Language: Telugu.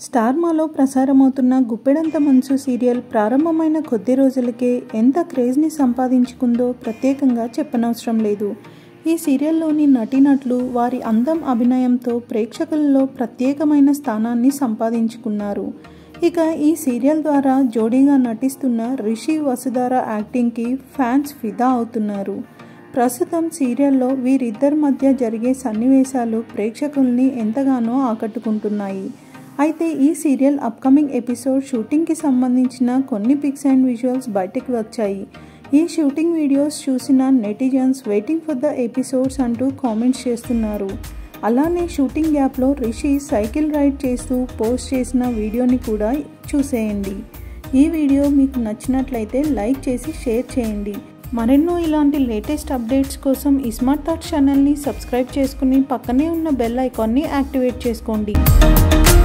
స్టార్మాలో ప్రసారమవుతున్న గుప్పెడంత మనసు సీరియల్ ప్రారంభమైన కొద్ది రోజులకే ఎంత క్రేజ్ని సంపాదించుకుందో ప్రత్యేకంగా చెప్పనవసరం లేదు ఈ సీరియల్లోని నటీనటులు వారి అందం అభినయంతో ప్రేక్షకులలో ప్రత్యేకమైన స్థానాన్ని సంపాదించుకున్నారు ఇక ఈ సీరియల్ ద్వారా జోడీగా నటిస్తున్న రిషి వసుధార యాక్టింగ్కి ఫ్యాన్స్ ఫిదా అవుతున్నారు ప్రస్తుతం సీరియల్లో వీరిద్దరి మధ్య జరిగే సన్నివేశాలు ప్రేక్షకుల్ని ఎంతగానో ఆకట్టుకుంటున్నాయి అయితే ఈ సీరియల్ అప్కమింగ్ ఎపిసోడ్ షూటింగ్కి సంబంధించిన కొన్ని పిక్స్ అండ్ విజువల్స్ బయటకు వచ్చాయి ఈ షూటింగ్ వీడియోస్ చూసిన netizens waiting for the episodes అంటూ కామెంట్స్ చేస్తున్నారు అలానే షూటింగ్ గ్యాప్లో రిషి సైకిల్ రైడ్ చేస్తూ పోస్ట్ చేసిన వీడియోని కూడా చూసేయండి ఈ వీడియో మీకు నచ్చినట్లయితే లైక్ చేసి షేర్ చేయండి మరెన్నో ఇలాంటి లేటెస్ట్ అప్డేట్స్ కోసం ఈ స్మార్ట్ థాట్ ఛానల్ని సబ్స్క్రైబ్ చేసుకుని పక్కనే ఉన్న బెల్ ఐకాన్ని యాక్టివేట్ చేసుకోండి